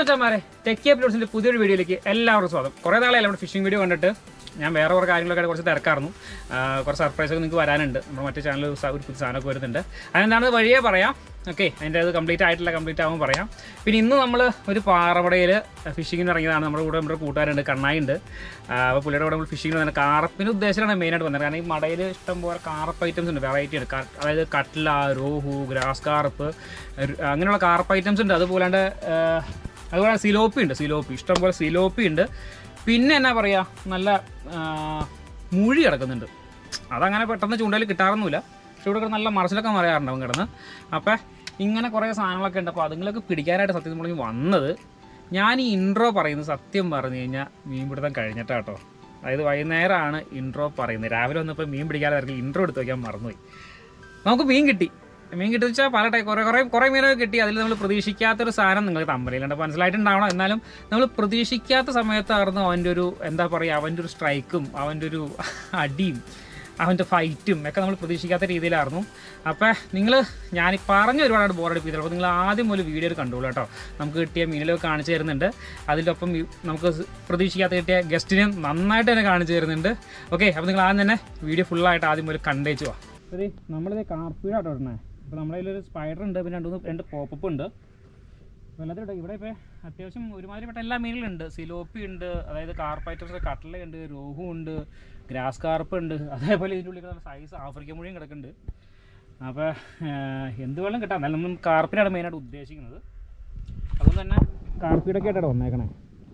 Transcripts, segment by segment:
മച്ചാമാരെ ടെക്കി എപ്പിലോഡ്സിന്റെ പുതിയൊരു വീഡിയോയിലേക്ക് എല്ലാവർക്കും സ്വാഗതം കുറേ നാളെ നമ്മുടെ ഫിഷിംഗ് വീഡിയോ കണ്ടിട്ട് ഞാൻ വേറെ കുറേ കാര്യങ്ങളൊക്കെ ആയിട്ട് കുറച്ച് തിരക്കായിരുന്നു ആ, കുറച്ച് സർപ്രൈസ് ഒക്കെ നിങ്ങൾക്ക് വരാനുണ്ട് നമ്മുടെ മറ്റേ ചാനൽ ഒരു പുതിയ സാധനമൊക്കെ വരുന്നുണ്ട് അതെന്താണെന്ന് വഴിയേ പറയാം ഓക്കെ അതിൻ്റെ അത് കംപ്ലീറ്റ് ആയിട്ടില്ല കംപ്ലീറ്റ് ആകുമ്പോൾ പറയാം പിന്നെ ഇന്ന് നമ്മൾ ഒരു പാറമടയിൽ ഫിഷിങ്ങിന് ഇറങ്ങിയതാണ് നമ്മുടെ കൂടെ നമ്മുടെ കൂട്ടുകാരുണ്ട് കണ്ണായിണ്ട് അപ്പോൾ പുള്ളിയുടെ കൂടെ നമ്മൾ ഫിഷിങ്ങിന് വന്നത് കാറപ്പിന് ഉദ്ദേശമാണ് മെയിനായിട്ട് വന്നത് കാരണം ഈ മടയിൽ ഇഷ്ടം പോലെ കാറപ്പ് ഐറ്റംസ് ഉണ്ട് വെറൈറ്റി ഉണ്ട് ക- അതായത് കട്ട്ല രോഹു ഗ്രാസ് കാർപ്പ് അങ്ങനെയുള്ള കാർപ്പ് ഐറ്റംസ് ഉണ്ട് അതുപോലാണ്ട് ആ, അതുപോലെ സിലോപ്പി ഉണ്ട് സിലോപ്പി ഇഷ്ടംപോലെ സിലോപ്പി ഉണ്ട് പിന്നെ എന്നാ പറയുക നല്ല ആ, മുഴി കിടക്കുന്നുണ്ട് അതങ്ങനെ പെട്ടെന്ന് ചൂണ്ടയിൽ കിട്ടാറൊന്നുമില്ല പക്ഷെ ഇവിടെ കിടന്ന് നല്ല മറച്ചിലൊക്കെ മറിയാറുണ്ടാവും കിടന്ന് അപ്പം ഇങ്ങനെ കുറേ സാധനങ്ങളൊക്കെ ഉണ്ട് അപ്പോൾ അതുങ്ങളൊക്കെ പിടിക്കാനായിട്ട് സത്യം പറഞ്ഞ് വന്നത് ഞാൻ ഈ ഇൻട്രോ പറയുന്നത് സത്യം പറഞ്ഞു കഴിഞ്ഞാൽ മീൻപിടുത്തം കഴിഞ്ഞിട്ടാട്ടോ അതായത് വൈകുന്നേരമാണ് ഇൻട്രോ പറയുന്നത് രാവിലെ വന്നപ്പോൾ മീൻ പിടിക്കാതെ ഇറങ്ങി ഇൻട്രോ എടുത്ത് വയ്ക്കാൻ മറന്നുപോയി നമുക്ക് മീൻ കിട്ടി മീൻ കിട്ടി വെച്ചാൽ പല ടൈപ്പ് കുറേ കുറേ കുറേ മീനൊക്കെ കിട്ടി അതിൽ നമ്മൾ പ്രതീക്ഷിക്കാത്തൊരു സാധനം നിങ്ങൾക്ക് തമ്പലിലുണ്ട് മനസ്സിലായിട്ടുണ്ടാവണം എന്നാലും നമ്മൾ പ്രതീക്ഷിക്കാത്ത സമയത്തായിരുന്നു അവൻ്റെ ഒരു എന്താ പറയുക അവൻ്റെ ഒരു സ്ട്രൈക്കും അവൻ്റെ ഒരു അടിയും അവൻ്റെ ഫൈറ്റും ഒക്കെ നമ്മൾ പ്രതീക്ഷിക്കാത്ത രീതിയിലായിരുന്നു അപ്പോൾ നിങ്ങൾ ഞാൻ ഈ പറഞ്ഞ ഒരുപാട് ബോറടിപ്പിച്ചത് അപ്പോൾ നിങ്ങൾ ആദ്യം മുതൽ വീഡിയോ കണ്ടോളൂ കേട്ടോ നമുക്ക് കിട്ടിയ മീനിലൊക്കെ കാണിച്ചു തരുന്നുണ്ട് അതിലൊപ്പം ഈ നമുക്ക് സ് പ്രതീക്ഷിക്കാത്ത കിട്ടിയ ഗസ്റ്റിനെയും നന്നായിട്ട് തന്നെ കാണിച്ചു തരുന്നുണ്ട് ഓക്കെ അപ്പോൾ നിങ്ങൾ ആദ്യം തന്നെ വീഡിയോ ഫുള്ളായിട്ട് ആദ്യം മുതൽ കണ്ടേച്ചു വാ അതെ നമ്മളിത് കാർപ്പീഡാട്ടോ ഇടണേ അപ്പോൾ നമ്മുടെ കയ്യിലൊരു സ്പൈഡർ ഉണ്ട് പിന്നെ രണ്ട് മൂന്ന് രണ്ട് പോപ്പപ്പ് ഉണ്ട് വെള്ളത്തിലിട്ട് ഇവിടെ ഇപ്പോൾ അത്യാവശ്യം ഒരുമാതിരിപ്പെട്ട എല്ലാ മീനുകളുണ്ട് സിലോപ്പി ഉണ്ട് അതായത് കാർപ്പൈറ്റേഴ്സ് കട്ടല ഉണ്ട് രോഹു ഉണ്ട് ഗ്രാസ് കാർപ്പ് ഉണ്ട് അതേപോലെ ഇതിൻ്റെ ഉള്ളിൽ സൈസ് ആഫ്രിക്കൻ മുഴിയും കിടക്കുന്നുണ്ട് അപ്പോൾ എന്ത് വെള്ളം കിട്ടാം എന്നാലും നമ്മൾ കാർപ്പിനാണ് മെയിനായിട്ട് ഉദ്ദേശിക്കുന്നത് അതുകൊണ്ട് തന്നെ കാർപ്പീടൊക്കെ ആയിട്ടാണ് വന്നേക്കണേ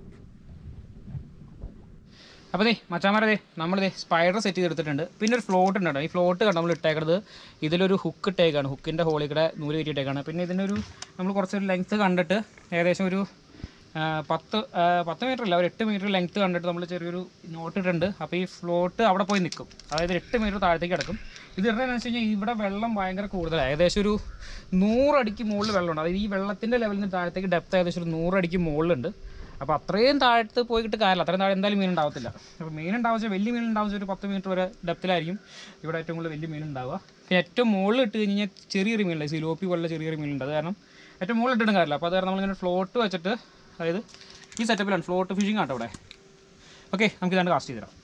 അപ്പോൾ ദേ മച്ചാമാരെ ദേ നമ്മളിതേ സ്പൈഡർ സെറ്റ് ചെയ്തെടുത്തിട്ടുണ്ട് പിന്നെ ഒരു ഫ്ലോട്ട് ഉണ്ട് കേട്ടോ ഈ ഫ്ലോട്ട് കണ്ടോ നമ്മൾ ഇട്ടേക്കുന്നത് ഇതിലൊരു ഹുക്ക് ഇട്ടേക്കാണ് ഹുക്കിൻ്റെ ഹോളിൽ കൂടെ നൂല് കയറ്റിയിട്ടേക്കാണ് പിന്നെ ഇതിനൊരു നമ്മൾ കുറച്ചൊരു ലെങ്ത്ത് കണ്ടിട്ട് ഏകദേശം ഒരു ആ, പത്ത് ആ, പത്ത് മീറ്റർ അല്ല ഒരു എട്ട് മീറ്റർ ലെങ്ത്ത് കണ്ടിട്ട് നമ്മൾ ചെറിയൊരു നോട്ട് ഇട്ടിട്ടുണ്ട് അപ്പോൾ ഈ ഫ്ലോട്ട് അവിടെ പോയി നിൽക്കും അതായത് എട്ട് മീറ്റർ താഴത്തേക്ക് കിടക്കും ഇത് ഇടുന്നതെന്ന് വെച്ച് കഴിഞ്ഞാൽ ഇവിടെ വെള്ളം ഭയങ്കര കൂടുതലാണ് ഏകദേശം ഒരു നൂറടിക്ക് മുകളിൽ വെള്ളമുണ്ട് അതായത് ഈ വെള്ളത്തിൻ്റെ ലെവലിൽ നിന്ന് താഴത്തേക്ക് ഡെപ്ത് ഏകദേശം ഒരു നൂറടിക്ക് മുകളിലുണ്ട് അപ്പോൾ അത്രയും താഴത്ത് പോയിട്ട് കാര്യമില്ല അത്രയും താഴെ എന്തായാലും മീൻ ഉണ്ടാവത്തില്ല അപ്പോൾ മീൻ ഉണ്ടാവുക വലിയ മീൻ ഉണ്ടാവുക ഒരു പത്ത് മീറ്റർ വരെ ഡെപ്തിലായിരിക്കും ഇവിടെ ഏറ്റവും കൂടുതൽ വലിയ മീൻ ഉണ്ടാവുക പിന്നെ ഏറ്റവും മുകളിൽ ഇട്ട് കഴിഞ്ഞ് കഴിഞ്ഞാൽ ചെറിയൊരു മീനുണ്ട് സിലോപ്പി പോലുള്ള ചെറിയൊരു മീനുണ്ട് അത് കാരണം ഏറ്റവും മുകളിൽ ഇട്ടിട്ടും കാര്യമില്ല അപ്പോൾ അത് കാരണം നമ്മളിങ്ങനെ ഫ്ലോട്ട് വെച്ചിട്ട് അതായത് ഈ സെറ്റപ്പിലാണ് ഫ്ലോട്ട് ഫിഷിംഗ് ആട്ടോ ഇവിടെ ഓക്കെ നമുക്ക് ഇതാണ്ട് കാസ്റ്റ് ചെയ്ത് തരാം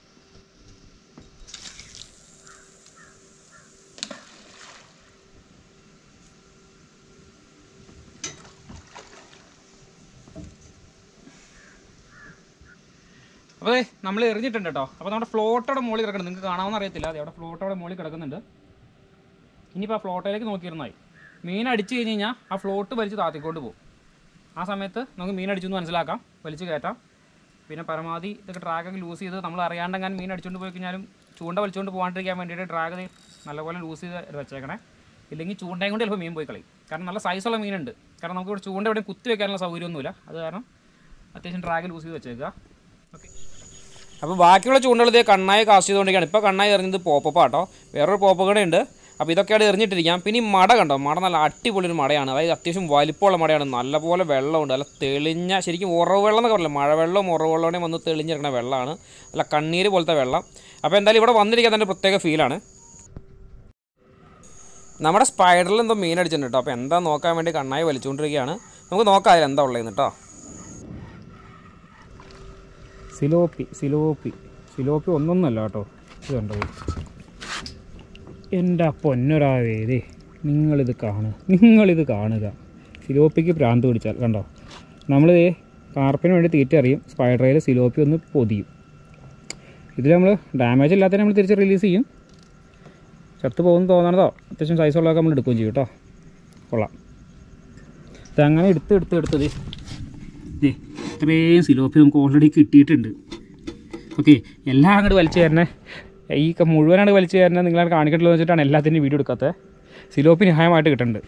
അപ്പോൾ അതെ നമ്മൾ എറിഞ്ഞിട്ടുണ്ട് കേട്ടോ അപ്പോൾ നമ്മുടെ ഫ്ലോട്ടോടെ മുകളിൽ കിടക്കണം നിങ്ങൾക്ക് കാണാമെന്ന് അറിയത്തില്ല അതെ അവിടെ ഫ്ലോട്ടോടെ മുകളിൽ കിടക്കുന്നുണ്ട് ഇനിയിപ്പോൾ ആ ഫ്ലോട്ടയിലേക്ക് നോക്കിയിരുന്നായി മീൻ അടിച്ചു കഴിഞ്ഞ് കഴിഞ്ഞാൽ ആ ഫ്ലോട്ട് വലിച്ച് താത്തിക്കൊണ്ട് പോകും ആ സമയത്ത് നമുക്ക് മീൻ അടിച്ചു എന്ന് മനസ്സിലാക്കാം വലിച്ച് കയറ്റാം പിന്നെ പരമാവധി ഇതൊക്കെ ഡ്രാഗൊക്കെ ലൂസ് ചെയ്ത് നമ്മൾ അറിയാണ്ടെങ്ങാൻ മീൻ അടിച്ചുകൊണ്ട് പോയി കഴിഞ്ഞാലും ചൂണ്ട വലിച്ചുകൊണ്ട് പോകാണ്ടിരിക്കാൻ വേണ്ടിയിട്ട് ഡ്രാഗ് നല്ലപോലെ ലൂസ് ചെയ്ത് വെച്ചേക്കണേ ഇല്ലെങ്കിൽ ചൂണ്ടയും കൊണ്ട് ചിലപ്പോൾ മീൻ പോയി കളയും കാരണം നല്ല സൈസുള്ള മീനുണ്ട് കാരണം നമുക്ക് ഇവിടെ ചൂണ്ട എവിടെയും കുത്തി വെക്കാനുള്ള സൗകര്യമൊന്നുമില്ല അത് കാരണം അത്യാവശ്യം ഡ്രാഗ് ലൂസ് ചെയ്ത് വെച്ചേക്കുക ഓക്കെ അപ്പോൾ ബാക്കിയുള്ള ചൂണ്ടകൾ ഇതേ കണ്ണായി കാസ്റ്റ് ചെയ്തുകൊണ്ടിരിക്കുകയാണ് ഇപ്പോൾ കണ്ണായി എറിഞ്ഞത് പോപ്പപ്പ് ആട്ടോ വേറൊരു പോപ്പ് കൂടെ ഉണ്ട് അപ്പോൾ ഇതൊക്കെയാണ് എറിഞ്ഞിട്ടിരിക്കാം പിന്നെ ഈ മട കണ്ടോ മട നല്ല അടിപൊളി ഒരു മടയാണ് അതായത് അത്യാവശ്യം വലിപ്പമുള്ള മടയാണ് നല്ലപോലെ വെള്ളമുണ്ട് നല്ല തെളിഞ്ഞ ശരിക്കും ഉറവെള്ളം എന്നൊക്കെ പറയില്ല മഴവെള്ളം ഉറവെള്ളവും വന്ന് തെളിഞ്ഞിരിക്കുന്ന വെള്ളമാണ് നല്ല കണ്ണീര് പോലത്തെ വെള്ളം അപ്പോൾ എന്തായാലും ഇവിടെ വന്നിരിക്കാൻ തന്നെ പ്രത്യേക ഫീലാണ് നമ്മുടെ സ്പൈഡറിൽ എന്തോ മീൻ അടിച്ചിട്ടുണ്ട് കേട്ടോ അപ്പോൾ എന്താ നോക്കാൻ വേണ്ടി കണ്ണായി വലിച്ചുകൊണ്ടിരിക്കുകയാണ് നമുക്ക് നോക്കാം അതിൽ എന്താ ഉള്ളതെന്ന് കേട്ടോ സിലോപ്പി സിലോപ്പി സിലോപ്പി ഒന്നൊന്നല്ല കേട്ടോ ഇത് കണ്ടോ എൻ്റെ പൊന്നൊരാവേ ഇതേ നിങ്ങളിത് കാണുക നിങ്ങളിത് കാണുക സിലോപ്പിക്ക് ഭ്രാന്ത് പിടിച്ചാൽ കണ്ടോ നമ്മളിതേ കാർപ്പിന് വേണ്ടി തീറ്റ അറിയും സ്പൈഡറയിൽ സിലോപ്പി ഒന്ന് പൊതിയും ഇതിൽ നമ്മൾ ഡാമേജ് ഇല്ലാത്തതിനെ നമ്മൾ തിരിച്ച് റിലീസ് ചെയ്യും ചത്ത് പോകുന്നു തോന്നണതോ അത്യാവശ്യം സൈസുള്ളതൊക്കെ നമ്മൾ എടുക്കുകയും ചെയ്യും കേട്ടോ കൊള്ളാം ഇതങ്ങനെ എടുത്ത് എടുത്ത് എടുത്തത് ദേ ഇത്രയും സിലോപ്പി നമുക്ക് ഓൾറെഡി കിട്ടിയിട്ടുണ്ട് ഓക്കെ എല്ലാം അങ്ങോട്ട് വലിച്ചു തരണേ ഈ ക- മുഴുവനാണ് വലിച്ചു തരണേ നിങ്ങളാണ് കാണിക്കട്ടുള്ളത് വെച്ചിട്ടാണ് എല്ലാത്തിൻ്റെയും വീഡിയോ എടുക്കാത്തത് സിലോപ്പി ന്യായമായിട്ട് കിട്ടുന്നുണ്ട്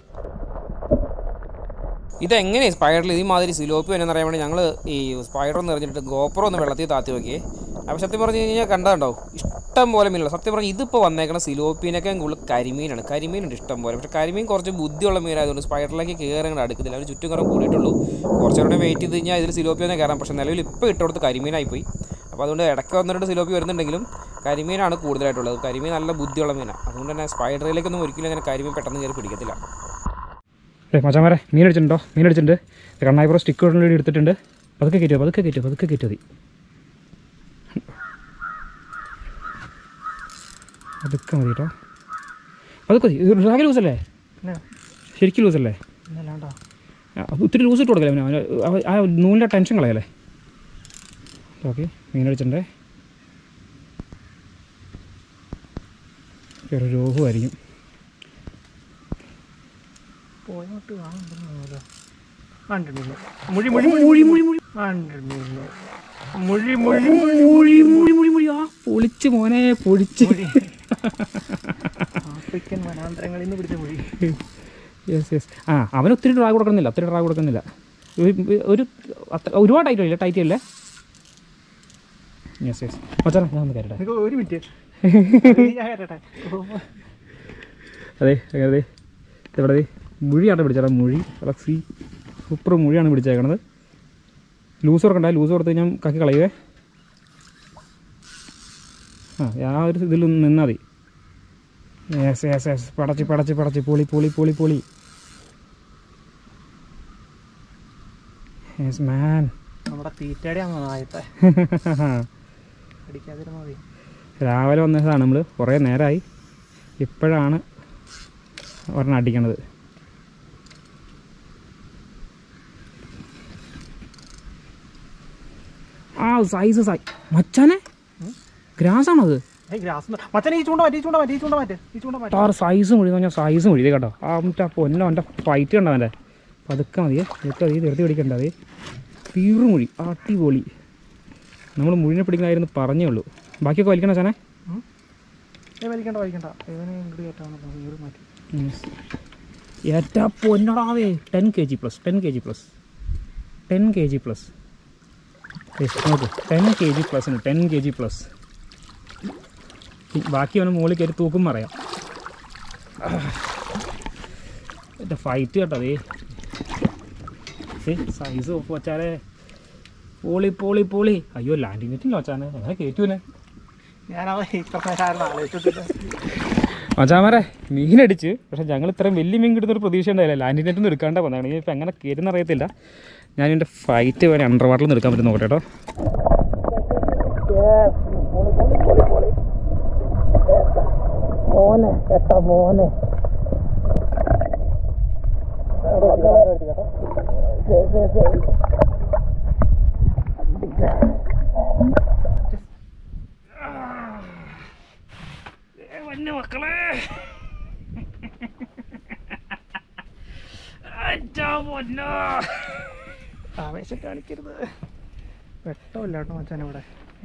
ഇതെങ്ങനെ സ്പൈഡറിൽ ഈ മാതിരി സിലോപ്പി എന്ന് അറിയാൻ വേണ്ടി ഞങ്ങൾ ഈ സ്പൈഡർ ഒന്ന് എറിഞ്ഞിട്ട് ഗോപ്രോ ഒന്ന് വെള്ളത്തിൽ താത്തി നോക്കിയേ അപ്പോൾ സത്യം പറഞ്ഞു കഴിഞ്ഞാൽ കണ്ടതുണ്ടോ ഇഷ്ടം പോലെ മീനുണ്ട് സത്യം പറഞ്ഞാൽ ഇതിപ്പോൾ വന്നേക്കണ സിലോപ്പീനൊക്കെ കൂടുതൽ കരിമീനാണ് കരിമീനുണ്ട് ഇഷ്ടം പോലെ പക്ഷേ കരിമീൻ കുറച്ച് ബുദ്ധിയുള്ള മീനായതുകൊണ്ട് സ്പൈഡറിലേക്ക് കയറി അങ്ങോട്ട് അടുക്കുന്നില്ല അവർ ചുറ്റും കറം കൂടിയിട്ടുള്ളൂ കുറച്ചുകൂടെ വെയിറ്റ് ചെയ്ത് കഴിഞ്ഞാൽ ഇതിൽ സിലോപ്പി തന്നെ കയറാം പക്ഷേ നിലവിൽ ഇപ്പോൾ ഇട്ടുകൊടുത്ത് കരിമീനായി പോയി അപ്പോൾ അതുകൊണ്ട് ഇടയ്ക്ക് വന്നിട്ട് സിലോപ്പി വരുന്നുണ്ടെങ്കിലും കരിമീനാണ് കൂടുതലായിട്ടുള്ളത് കരിമീൻ നല്ല ബുദ്ധിയുള്ള മീനാണ് അതുകൊണ്ട് തന്നെ സ്പൈഡറിലേക്കൊന്നും ഒരിക്കലും അങ്ങനെ കരിമീൻ പെട്ടെന്ന് കയറി പിടിക്കത്തില്ല ഏ മച്ചാമാരെ മീൻ അടിച്ചിട്ടുണ്ടോ മീൻ അടിച്ചിട്ടുണ്ട് കണ്ണായിപ്പുറം സ്റ്റിക്ക് വേണ്ടി എടുത്തിട്ടുണ്ട് പതുക്കെ കയറ്റുമോ പതുക്കെ കയറ്റുമോ പതുക്കെ കയറ്റുമോ മതി പതുക്കെ മതി കേട്ടോ പതുക്കെ മതി ഇത് ആകെ ലൂസല്ലേ ശരിക്കും ലൂസല്ലേ ഇന്നല്ലാണ്ടോ ആ, അത് ഒത്തിരി ലൂസ് ഇട്ട് കൊടുക്കല്ലേ അവന് അവന് അവ- ആ നൂലിൻ്റെ ടെൻഷൻ കളയല്ലേ ഓക്കെ മീൻ അടിച്ചിട്ടുണ്ടേ വേറെ രോഗമായിരിക്കും പോയോട്ട് കാണുന്നുണ്ടല്ലോ കണ്ടിട്ടില്ല മുഴി മുഴി മുഴി മുഴി മുഴി കണ്ടിട്ടില്ല മുഴി മുഴി മുഴി മുഴി മുഴി മുഴി ആ പൊളിച്ച് മോനെ പൊളിച്ച് ആഫ്രിക്കൻ വനാന്തരങ്ങളിൽ നിന്ന് പിടിച്ച മുഴി യെസ് യെസ് ആ അവന് ഒത്തിരി ഡ്രാഗ് കൊടുക്കുന്നില്ല ഒത്തിരി ഡ്രാഗ് കൊടുക്കുന്നില്ല ഒരു- ഒരു അത്ര ഒരുപാട് ടൈറ്റ് ഇല്ല ടൈറ്റ് അല്ലേ യെസ് യെസ് മച്ചാ ഞാൻ ഒന്ന് കയറട്ടെ നിനക്ക് ഒരു മിനിറ്റ് ഞാൻ കേട്ടെ അതെ അതെ എവിടെ ദേ മുഴിയാണ് പിടിച്ചേടാ മുഴി അലക്സി സൂപ്പർ മുഴിയാണ് പിടിച്ചേക്കണത് ലൂസ് കൊടുക്കണ്ട ലൂസ് കൊടുത്ത് ഞാൻ കക്കി കളയുവേ ആ ആ ഒരു ഇതിൽ നിന്നാൽ മതി യെസ് യെസ് യെസ് പടച്ച് പടച്ച് പടച്ച് പൊളി പൊളി പൊളി പൊളി യെസ് മാൻ നമ്മുടെ തീറ്റയുടെ അങ്ങ് ആദ്യത്തെ അടിക്കാതിരുന്നാൽ മതി രാവിലെ വന്നതാണ് നമ്മൾ കുറേ നേരമായി ഇപ്പോഴാണ് ഒരെണ്ണം അടിക്കണത് ആ സൈസ് സൈ മച്ചാനെ ഗ്രാസ് ആണോ അത് ഏയ് ഗ്രാസ് മച്ചനെ ഈ ചൂണ്ട മാറ്റി ഈ ചൂണ്ട മാറ്റി ഈ ചൂണ്ട മാറ്റി ഈ ചൂണ്ട മാറ്റി ടാർ സൈസ് മുഴി എന്ന് പറഞ്ഞാൽ സൈസ് മുഴി കേട്ടോ ആ മറ്റേ ആ പൊന്നോ എൻ്റെ ഫൈറ്റ് കണ്ടോ അവൻ്റെ പതുക്കെ മതിയെ പതുക്കെ മതി തീർത്തി പിടിക്കണ്ട അതെ തീറുമുഴി അടിപൊളി നമ്മൾ മുഴിനെ പിടിക്കണമായിരുന്നു പറഞ്ഞേ ഉള്ളൂ ബാക്കിയൊക്കെ വലിക്കണ ചാനെ ഏ വലിക്കണ്ട വലിക്കണ്ട ഇവനെ ഇങ്ങോട്ട് കയറ്റാണ് ഇങ്ങോട്ട് മാറ്റി ഏറ്റ പൊന്നടാവേ ten K G plus ten K G plus ten K G plus നോക്ക് ടെൻ കെ ജി പ്ലസ് ഉണ്ട് ടെൻ കെ ജി പ്ലസ് ബാക്കി അവന് മുകളിൽ കയറി തൂക്കും പറയാം എൻ്റെ ഫൈറ്റ് കേട്ടോ അതേ സൈസ് ഓഫ് വച്ചാലേ പോളി പോളി പോളി അയ്യോ ലാൻഡിങ് നെറ്റില്ല വച്ചാനെ എങ്ങനെ കയറ്റൂനെ ഞാനത് ഇത്ര നേരം ആലോചിച്ചിട്ടില്ല മച്ചാമാരെ മീനടിച്ച് പക്ഷെ ഞങ്ങൾ ഇത്രയും വലിയ മീൻ കിട്ടുന്നൊരു പ്രതീക്ഷ ഉണ്ടായില്ല ലാൻഡിൽ നെറ്റൊന്നും എടുക്കാണ്ട വന്നതാണ് ഇപ്പം എങ്ങനെ കയറ്റുന്ന അറിയത്തില്ല ഞാൻ എൻ്റെ ഫൈറ്റ് വരെ അണ്ടർ വാട്ടറിൽ നിന്ന് എടുക്കാൻ പറ്റും നോക്കട്ടെ കേട്ടോ മോനെ എട്ട മോനെ മക്കളെ ആവേശം കാണിക്കരുത് വെട്ടമില്ല കേട്ടോ മച്ചാൻ ഇവിടെ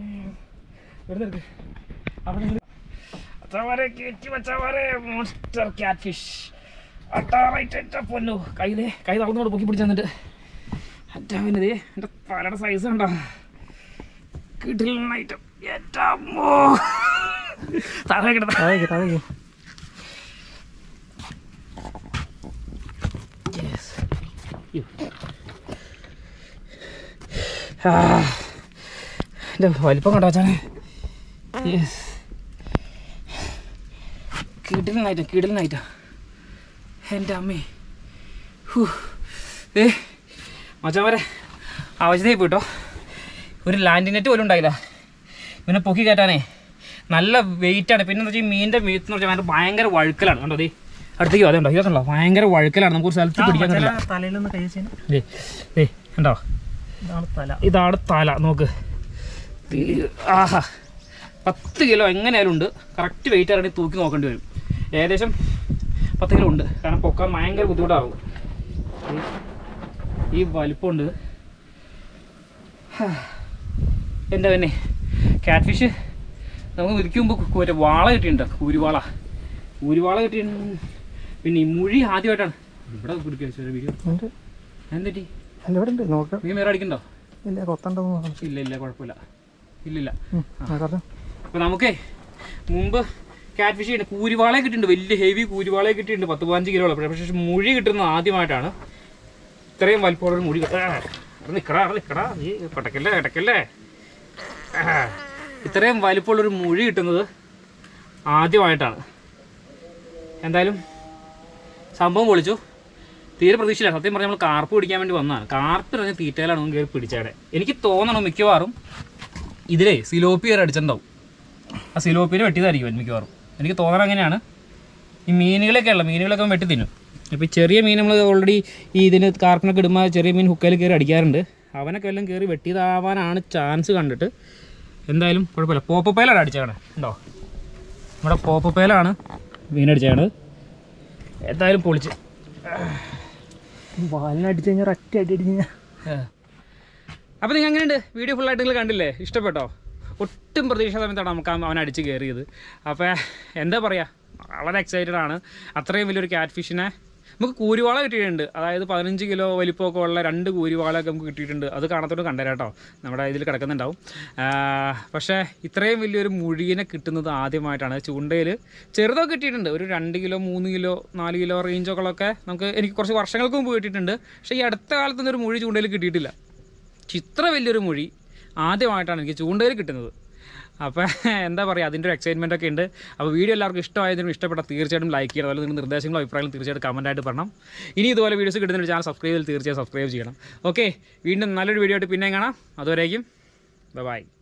അച്ചാമാരെ കയറ്റി വച്ചാമാരെ മോൺസ്റ്റർ ക്യാറ്റ് ഫിഷ് അട്ടാറായിട്ട് പൊന്നു കയ്യിലെ കൈ തളർന്നോട് പൊക്കി പിടിച്ചു തന്നിട്ട് അറ്റാവിൻ്റെ എൻ്റെ പലയുടെ സൈസ് കണ്ടോ കിട്ടില്ലായിട്ട് ഏറ്റമോ താഴെ കിടന്ന താഴേക്ക് താഴേക്ക് Yes. You. എൻ്റെ വലിപ്പം കണ്ടോ അച്ഛനെ യെസ് കിടലിനായിട്ടാ കിടലിനായിട്ടാ എൻ്റെ അമ്മേ ഹൂ ഏ മച്ചാൻ വരെ ആവശ്യമായി പോയിട്ടോ ഒരു ലാൻഡ് നെറ്റ് പോലും ഉണ്ടായില്ല ഇവനെ പൊക്കി കയറ്റാനേ നല്ല വെയിറ്റാണ് പിന്നെ എന്താ വെച്ചാൽ മീനിൻ്റെ മീത്ത് എന്ന് പറഞ്ഞാൽ ഭയങ്കര വഴുക്കലാണ് കണ്ടോ ദേ അടുത്തേക്ക് അതേ ഉണ്ടോ ഇതൊക്കെ ഉണ്ടോ ഭയങ്കര വഴുക്കലാണ് നമുക്ക് ഒരു സ്ഥലത്ത് പിടിക്കാൻ പറ്റില്ല തലയിൽ നിന്ന് കൈ ചെയ്യുന്ന ദേ ദേ കണ്ടോ ഇതാണ് തല ഇതാണ് തല നോക്ക് ഈ- ആഹാ പത്ത് കിലോ എങ്ങനെയായാലും ഉണ്ട് കറക്റ്റ് വെയിറ്റ് ആണെങ്കിൽ തൂക്കി നോക്കേണ്ടി വരും ഏകദേശം പത്ത് കിലോ ഉണ്ട് കാരണം പൊക്കാൻ ഭയങ്കര ബുദ്ധിമുട്ടാകും ഈ- ഈ വലിപ്പമുണ്ട് ഹാ. എന്താ പിന്നെ ക്യാറ്റ് ഫിഷ് നമുക്ക് വിരിക്കുമ്പോൾ മറ്റേ വാള കിട്ടിയിട്ടുണ്ട് കൂരിവാള കൂരിവാള കിട്ടിയിട്ടുണ്ട് പിന്നെ ഈ മുഴി ആദ്യമായിട്ടാണ് ഇവിടെ പിടിക്കുക വീഡിയോ ഉണ്ട് എന്തെറ്റി അല്ല ഇവിടെ ഉണ്ട് നോക്കാം നീ വേറെ അടിക്കണ്ടോ ഇല്ല കൊത്തണ്ടെന്ന് പറഞ്ഞു ഇല്ല ഇല്ല കുഴപ്പമില്ല ഇല്ലില്ല പറഞ്ഞു അപ്പോൾ നമുക്കേ മുമ്പ് ക്യാറ്റ് ഫിഷ് കിട്ടും കൂരിവാളെ കിട്ടിയിട്ടുണ്ട് വലിയ ഹെവി കൂരിവാളെ കിട്ടിയിട്ടുണ്ട് പത്ത് പതിനഞ്ച് കിലോ പക്ഷേ മുഴി കിട്ടുന്നത് ആദ്യമായിട്ടാണ് ഇത്രയും വലിപ്പമുള്ള ഒരു മുഴി കിട്ടുക അവിടെ നിൽക്കടാ അവിടെ നിൽക്കടാ നീ പടക്കല്ലേ കിടക്കല്ലേ ഇത്രയും വലിപ്പമുള്ളൊരു മുഴി കിട്ടുന്നത് ആദ്യമായിട്ടാണ് എന്തായാലും സംഭവം പൊളിച്ചു തീരെ പ്രതീക്ഷയില്ല സത്യം പറഞ്ഞാൽ നമ്മൾ കാർപ്പ് പിടിക്കാൻ വേണ്ടി വന്നതാണ് കാർപ്പ് പറഞ്ഞ തീറ്റയിലാണ് നമ്മൾ കയറി പിടിച്ചേടെ എനിക്ക് തോന്നണം മിക്കവാറും ഇതിലേ സിലോപ്പി കയറി അടിച്ചിട്ടുണ്ടാവും ആ സിലോപ്പിനെ വെട്ടിയതായിരിക്കും മിക്കവാറും എനിക്ക് തോന്നണം അങ്ങനെയാണ് ഈ മീനുകളൊക്കെ ഉള്ള മീനുകളൊക്കെ വെട്ടി തിന്നും ഇപ്പോൾ ഈ ചെറിയ മീൻ നമ്മൾ ഓൾറെഡി ഈ ഇതിന് കാർപ്പിനൊക്കെ ഇടുമ്പോൾ ചെറിയ മീൻ ഹുക്കയിൽ കയറി അടിക്കാറുണ്ട് അവനൊക്കെ എല്ലാം കയറി വെട്ടിയതാവാനാണ് ചാൻസ് കണ്ടിട്ട് എന്തായാലും കുഴപ്പമില്ല പോപ്പപ്പേലാണ് അടിച്ചേക്കണേ ഉണ്ടോ നമ്മുടെ പോപ്പപ്പേലാണ് മീൻ അടിച്ചേക്കണത് എന്തായാലും പൊളിച്ച് വാലിനടിച്ച് കഴിഞ്ഞാൽ ഒറ്റ അടി അടിച്ച് കഴിഞ്ഞാൽ അപ്പോൾ നിങ്ങൾ എങ്ങനെയുണ്ട് വീഡിയോ ഫുള്ളായിട്ട് നിങ്ങൾ കണ്ടില്ലേ ഇഷ്ടപ്പെട്ടോ ഒട്ടും പ്രതീക്ഷ സമയത്താണ് നമുക്ക് അവൻ അവൻ അടിച്ച് കയറിയത് അപ്പോൾ എന്താ പറയുക വളരെ എക്സൈറ്റഡ് ആണ് അത്രയും വലിയൊരു ക്യാറ്റ് ഫിഷിനെ നമുക്ക് കൂരുവാള കിട്ടിയിട്ടുണ്ട് അതായത് പതിനഞ്ച് കിലോ വലിപ്പമൊക്കെ ഉള്ള രണ്ട് കൂരുവാളൊക്കെ നമുക്ക് കിട്ടിയിട്ടുണ്ട് അത് കാണത്തോട് കണ്ടുതരാട്ടോ നമ്മുടെ ഇതിൽ കിടക്കുന്നുണ്ടാവും ആ, പക്ഷേ ഇത്രയും വലിയൊരു മുഴുകിനെ കിട്ടുന്നത് ആദ്യമായിട്ടാണ് ചൂണ്ടയിൽ ചെറുതൊക്കെ കിട്ടിയിട്ടുണ്ട് ഒരു രണ്ട് കിലോ മൂന്ന് കിലോ നാല് കിലോ റേഞ്ചൊക്കെ നമുക്ക് എനിക്ക് കുറച്ച് വർഷങ്ങൾക്ക് മുമ്പ് കിട്ടിയിട്ടുണ്ട് പക്ഷേ ഈ അടുത്ത കാലത്തൊന്നും ഒരു മുഴി ചൂണ്ടയിൽ കിട്ടിയിട്ടില്ല പക്ഷെ ഇത്ര വലിയൊരു മൊഴി ആദ്യമായിട്ടാണ് എനിക്ക് ചൂണ്ടയിൽ കിട്ടുന്നത് അപ്പോൾ എന്താ പറയുക അതിൻ്റെ ഒരു എക്സൈറ്റ്മെൻ്റ് ഒക്കെ ഉണ്ട് അപ്പോൾ വീഡിയോ എല്ലാവർക്കും ഇഷ്ടമായതിനും ഇഷ്ടപ്പെട്ട തീർച്ചയായിട്ടും ലൈക്ക് ചെയ്യണം അതുപോലെ നിങ്ങളുടെ നിർദ്ദേശങ്ങളും അഭിപ്രായങ്ങളും തീർച്ചയായിട്ടും കമൻറ്റായിട്ട് പറയണം ഇനി ഇതുപോലെ വീഡിയോസ് കിട്ടുന്ന ചാനൽ സബ്സ്ക്രൈബ് ചെയ്ത് തീർച്ചയായും സബ്സ്ക്രൈബ് ചെയ്യണം ഓക്കെ വീണ്ടും നല്ലൊരു വീഡിയോ ആയിട്ട് പിന്നെ കാണാം അതുവരേക്കും ബൈ